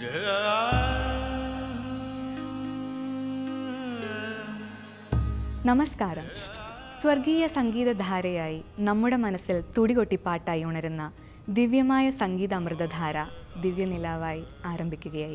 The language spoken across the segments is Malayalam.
നമസ്കാരം സ്വർഗീയ സംഗീതധാരയായി നമ്മുടെ മനസ്സിൽ തുടികൊട്ടിപ്പാട്ടായി ഉണരുന്ന ദിവ്യമായ സംഗീത അമൃതധാര ദിവ്യനിലാവായി ആരംഭിക്കുകയായി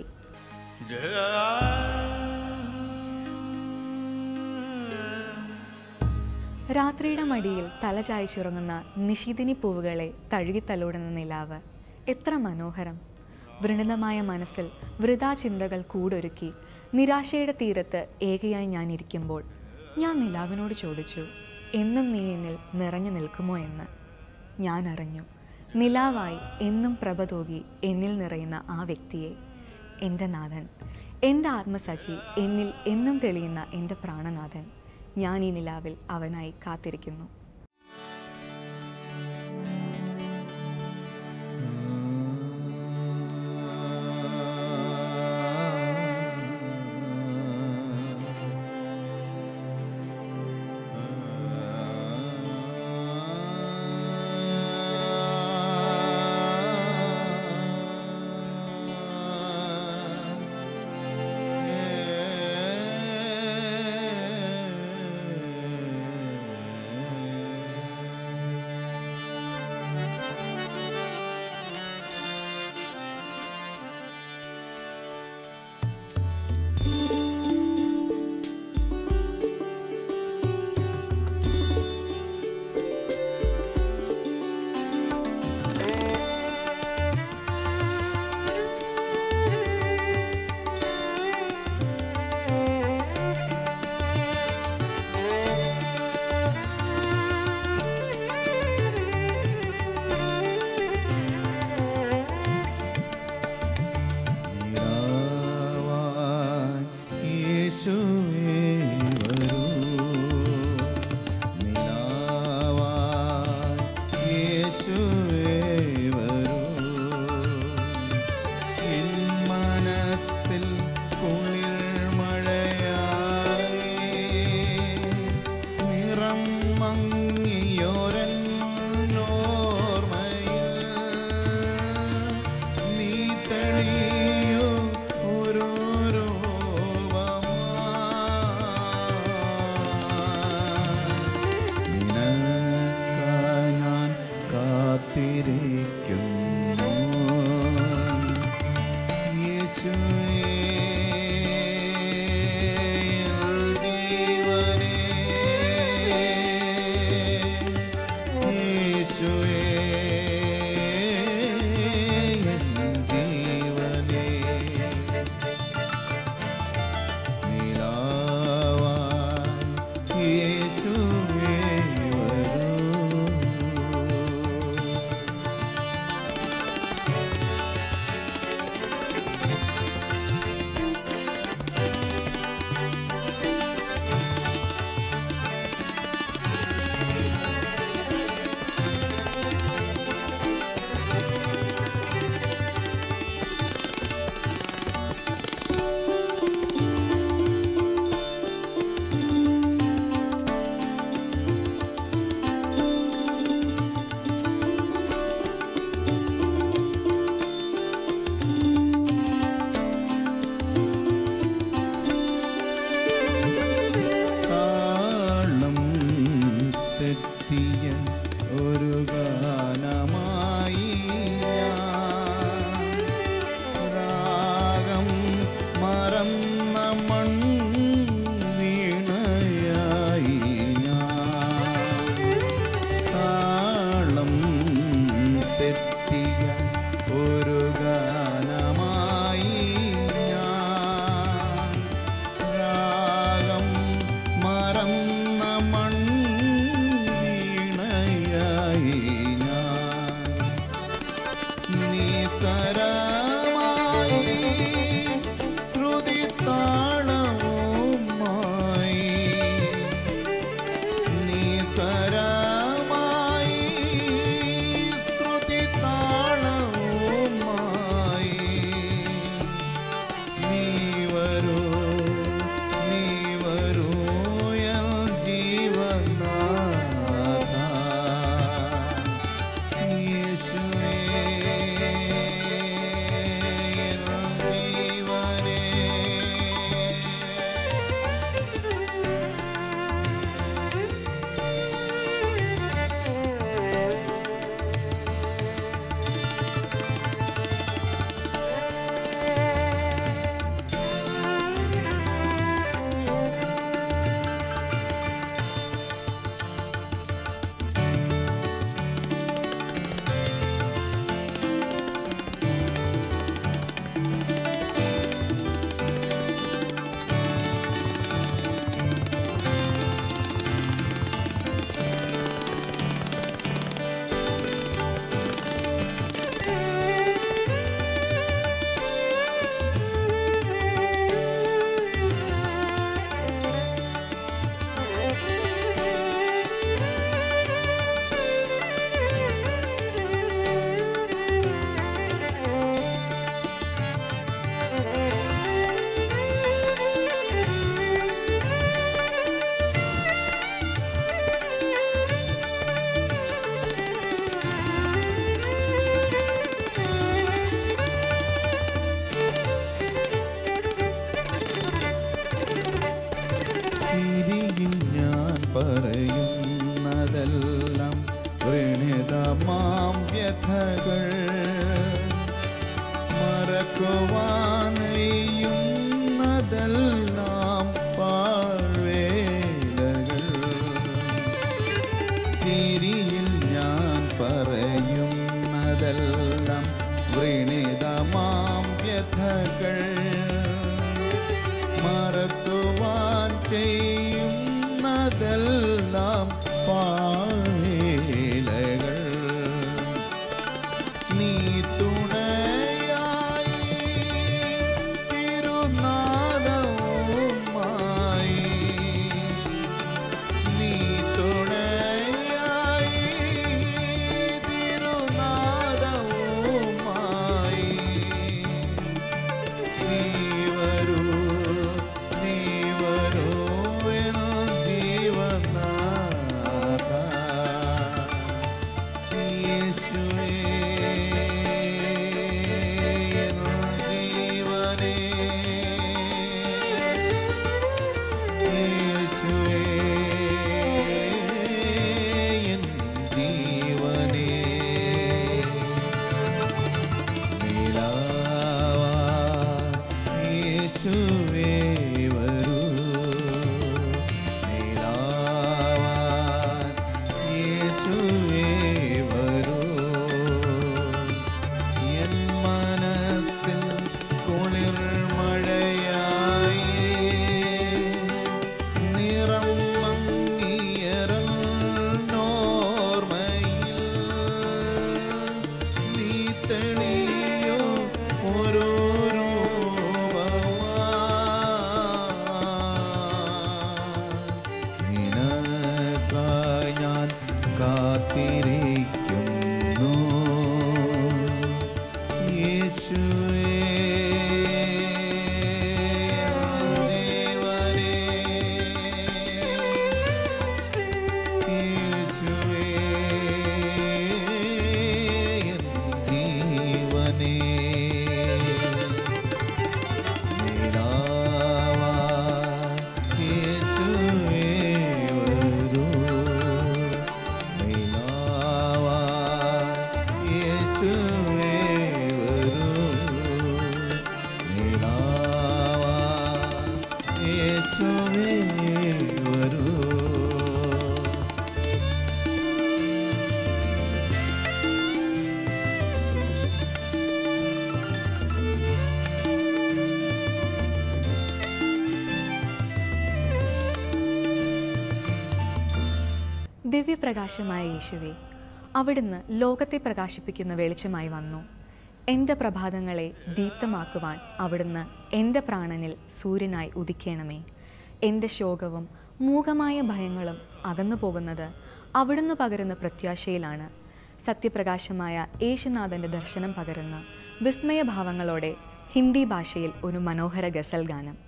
രാത്രിയുടെ മടിയിൽ തല ചായച്ചുറങ്ങുന്ന നിശീതിനി പൂവുകളെ തഴുകിത്തലോടുന്ന നിലാവ് എത്ര മനോഹരം വൃണിതമായ മനസ്സിൽ വൃഥാ ചിന്തകൾ കൂടൊരുക്കി നിരാശയുടെ തീരത്ത് ഏകയായി ഞാൻ ഇരിക്കുമ്പോൾ ഞാൻ നിലാവിനോട് ചോദിച്ചു എന്നും നീ എന്നിൽ നിറഞ്ഞു നിൽക്കുമോ എന്ന് ഞാൻ അറിഞ്ഞു നിലാവായി എന്നും പ്രഭ തൂകി എന്നിൽ നിറയുന്ന ആ വ്യക്തിയെ എൻ്റെ നാഥൻ എൻ്റെ ആത്മസഖി എന്നിൽ എന്നും തെളിയുന്ന എൻ്റെ പ്രാണനാഥൻ ഞാൻ ഈ നിലാവിൽ അവനായി കാത്തിരിക്കുന്നു നിലാവായി യേശുവേ വരൂ നിലാവായി യേശുവേ വരൂ എൻ മനസ്സിൽ കുളിർമഴയായി നിറം മങ്ങിയോരൻ ഓർമ്മയിൽ നീ തെളിയോ ഓരോരോ നിനക്കായി ഞാൻ കാത്തിരിക്കുന്നു യേശുവേ ജീവനേ യേശുവേ ജീവനേ നിലാവായി യേശുവേ വരൂ താളം തെറ്റിയ ഒരു ഗാനമായി ഞാൻ. രാഗം മറന്ന മൺ വീണയായി ഞാൻ. താളം തെറ്റിയ ഒരു ഗാനമായി ഞാൻ രാഗം മറന്ന മൺ വീണയായി വൃണിതമാം വ്യഥകൾ മറക്കുവാനയുന്നതെല്ലാം പാഴ്വേലകൾ ചിരിയിൽ ഞാൻ പറയുന്നതെല്ലാം വൃണിതമാം വ്യഥകൾ മറക്കുവാൻ ചെയ്യുന്നതെല്ലാം പാഴേലകൾ നീ തുണയായി തിരുനാദവുമായി നീ തുണയായി തിരുനാദവുമായി നീ വരൂ നീ വരൂ എൻ ജീവനാഥ യേശുവേ എൻ ജീവനേ യേശുവേ എൻ ജീവനേ നിലാവാ യേശുവേ വരൂ നിലാവാ യേശുവേ വരൂ എൻ മനസ്സിൽ കുളിർ മഴയായി നിറം മങ്ങിയറൽ നോർമയിൽ നീ തെളിയോ ഓരോ നിനക്കായി ഞാൻ കാത്തിരിക്കുന്നു യേശുവേ ജീവനേ യേശുവേ എൻ ജീവനേ നിലാവാ യേശുവേ വരൂ നിലാവാ യേശുവേ വരൂ നിലാവാ യേശുവേ വരൂ ദിവ്യപ്രകാശമായ യേശുവേ അവിടുന്ന് ലോകത്തെ പ്രകാശിപ്പിക്കുന്ന വെളിച്ചമായി വന്നു എൻ്റെ പ്രഭാതങ്ങളെ ദീപ്തമാക്കുവാൻ അവിടുന്ന് എൻ്റെ പ്രാണനിൽ സൂര്യനായി ഉദിക്കണമേ എൻ്റെ ശോകവും മൂകമായ ഭയങ്ങളും അകന്നു പോകുന്നത് അവിടുന്ന് പകരുന്ന പ്രത്യാശയിലാണ് സത്യപ്രകാശമായ യേശുനാഥൻ്റെ ദർശനം പകരുന്ന വിസ്മയഭാവങ്ങളോടെ ഹിന്ദി ഭാഷയിൽ ഒരു മനോഹര ഗസൽ ഗാനം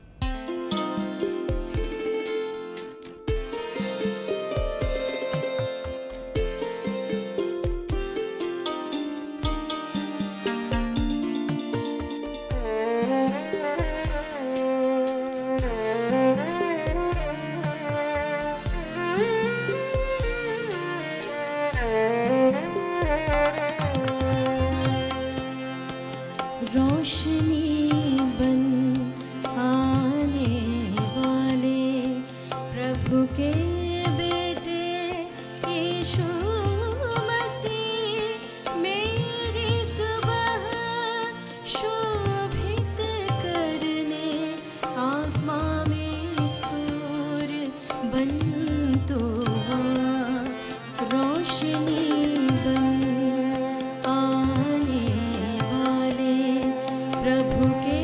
रोशनी बन आने वाले प्रभु के बेटे यीशु मसीह मेरी सुबह शोभित करने आत्मा में सूर्य बन तो वहाँ रोशनी बन आने वाले प्रभु के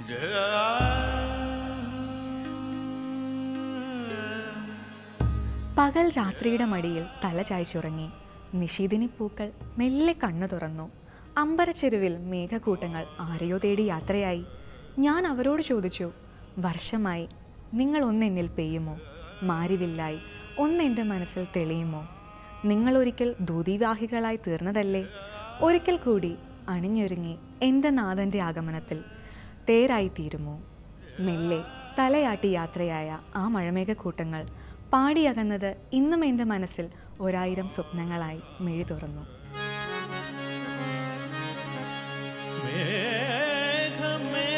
പകൽ രാത്രിയുടെ മടിയിൽ തല ചായ്ച്ചുറങ്ങി നിശീതിനി പൂക്കൾ മെല്ലെ കണ്ണു തുറന്നു അമ്പരച്ചെരുവിൽ മേഘക്കൂട്ടങ്ങൾ ആരെയോ തേടി യാത്രയായി ഞാൻ അവരോട് ചോദിച്ചു വർഷമായി നിങ്ങൾ ഒന്നെന്നിൽ പെയ്യുമോ മാരിവില്ലായി ഒന്നെൻ്റെ മനസ്സിൽ തെളിയുമോ നിങ്ങൾ ഒരിക്കൽ ദൂതിവാഹികളായി തീർന്നതല്ലേ ഒരിക്കൽ കൂടി അണിഞ്ഞൊരുങ്ങി എൻ്റെ നാഥൻ്റെ ആഗമനത്തിൽ തേരായി തീരുമോ മെല്ലെ തലയാട്ടി യാത്രയായ ആ മഴമേഘക്കൂട്ടങ്ങൾ പാടിയകന്നത് ഇന്നും എൻ്റെ മനസ്സിൽ ഒരായിരം സ്വപ്നങ്ങളായി മിഴി തുറന്നു മേഘമേ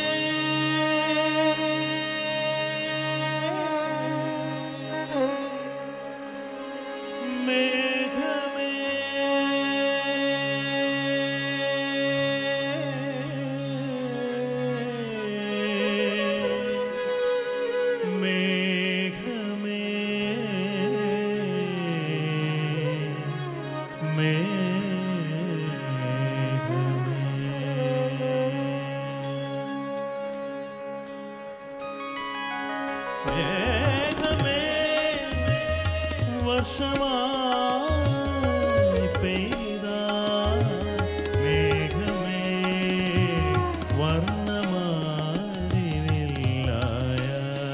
മേഘമേ മേഘമേ മേഘമേ വർഷമായി പെയ്ത മേഘമേ വർണ്ണമാരിവില്ലായ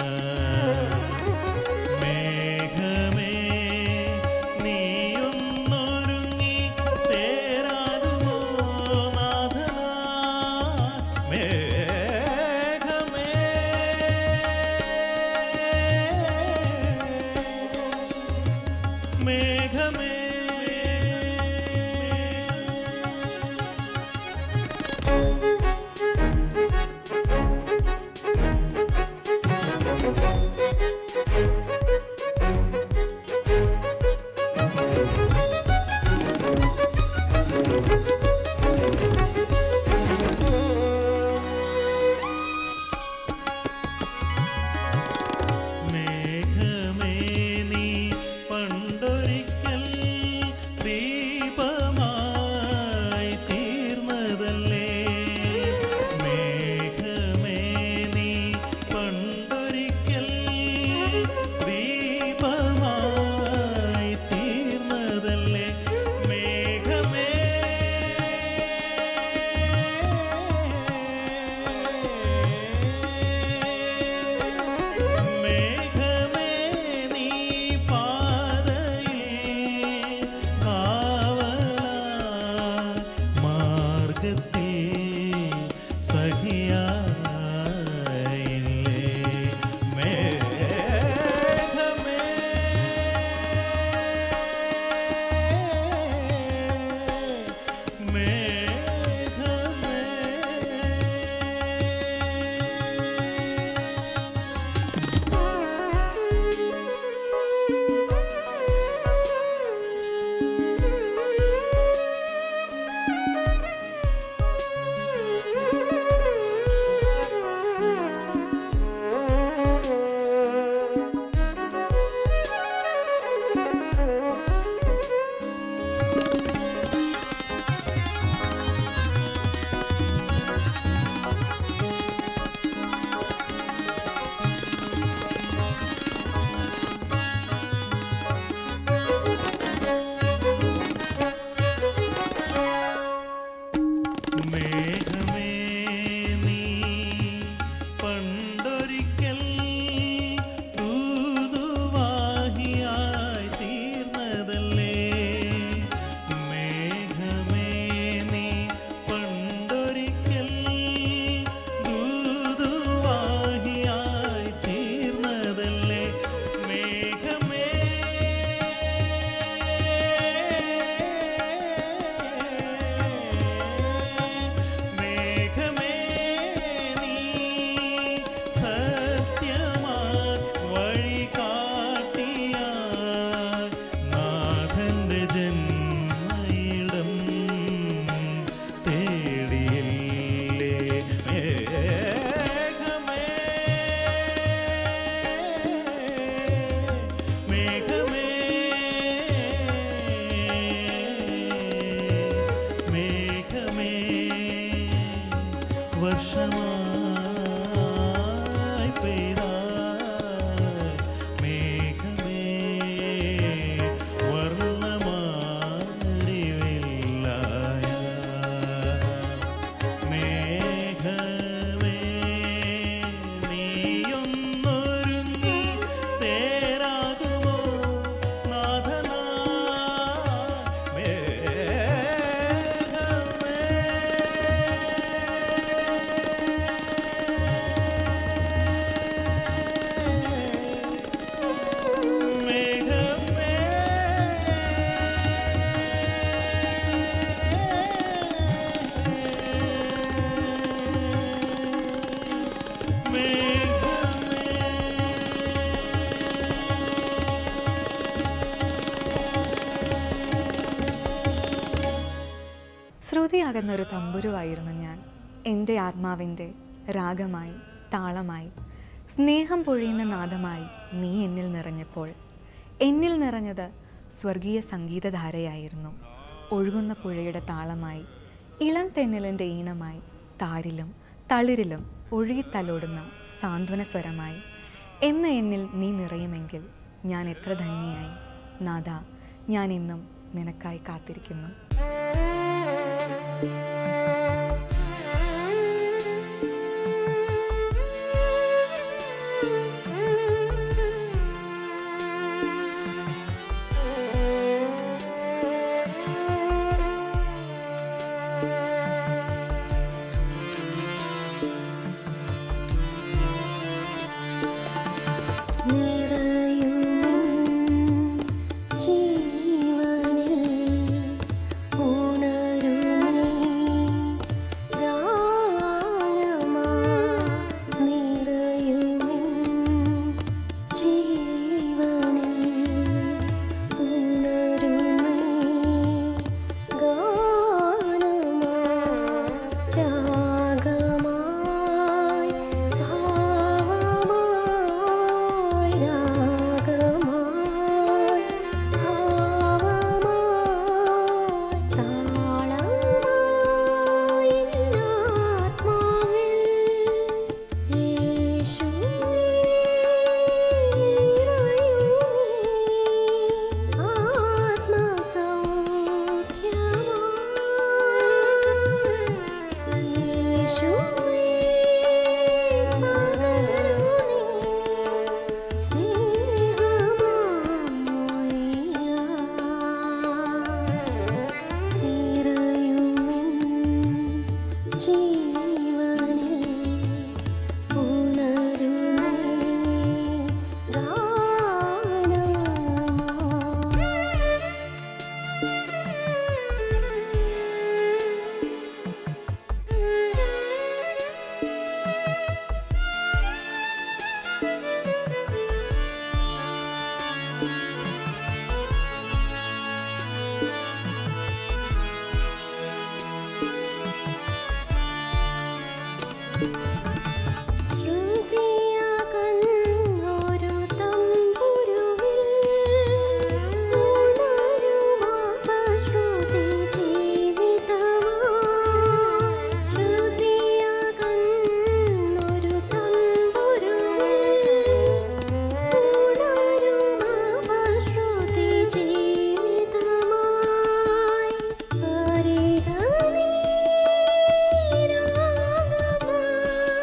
മേഘമേ നീയൊന്നൊരുങ്ങി തേരാകുമോ നാഥനാ മേഘമേ മേഘമേ മേഘമേ നീ പണ്ടൊരിക്കൽ ദീപമായി തീർന്നതല്ലേ മേഘമേ നീ പണ്ടൊരിക്കൽ ദീപമായി തീർന്നതല്ലേ മേഘമേ മേഘമേ നീ പാതയിൽ കാവലാ മാർഗത്തിൽ സഖിയായില്ലേ മേഘമേ മേഘമേ മേഘമേ നീ പണ്ടൊരിക്കൽ തൂതുവാഹിയായി തീർന്നതല്ലേ മേഘമേ നീ പണ്ടൊരിക്കൽ തൂതുവാഹിയായി തീർന്നതല്ലേ മേഘമേ മേഘമേ നീ സത്യമായി വഴി കാട്ടിയ നാഥന്റെ ജന്മയിടം തേടിയില്ലേ മേഘമേ മേഘമേ മേഘമേ വർഷമായി പകർന്നൊരു തമ്പുരുവായിരുന്നു ഞാൻ എൻ്റെ ആത്മാവിൻ്റെ രാഗമായി താളമായി സ്നേഹം പൊഴിയുന്ന നാദമായി നീ എന്നിൽ നിറഞ്ഞപ്പോൾ എന്നിൽ നിറഞ്ഞത് സ്വർഗീയ സംഗീതധാരയായിരുന്നു ഒഴുകുന്ന പുഴയുടെ താളമായി ഇളം തെന്നലിൻ്റെ ഈണമായി താരിലും തളിരിലും ഒഴുകിത്തലോടുന്ന സാന്ത്വന സ്വരമായി എന്ന് എന്നിൽ നീ നിറയുമെങ്കിൽ ഞാൻ എത്ര ധന്യയായി നാഥ ഞാൻ ഇന്നും നിനക്കായി കാത്തിരിക്കുന്നു രാഗമായി ഭാവമായി രാഗമായി ഭാവമായി താളമായി ആത്മാവിൽ യേശുവേ നിറയൂ ആത്മസൗഖ്യമായി യേശുവേ പകരൂ നീ ശ്രുതിയാകന്നൊരു തമ്പുരുവിൽ ഉണരുമാപശ്രുതി ജീവിതമായി ശ്രുതിയാകന്നൊരു തമ്പുരുവിൽ ഉണരുമാപശ്രുതി ജീവിതമായി അരികനീ രാഗമായി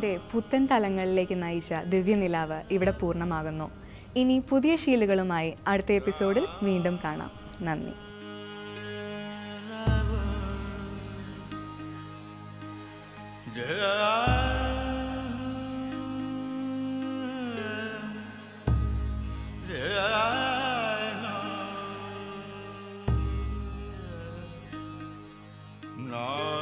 ജീവിതത്തിൻ്റെ പുത്തൻ തലങ്ങളിലേക്ക് നയിച്ച ദിവ്യനിലാവ് ഇവിടെ പൂർണ്ണമാകുന്നു ഇനി പുതിയ ശീലുകളുമായി അടുത്ത എപ്പിസോഡിൽ വീണ്ടും കാണാം നന്ദി No.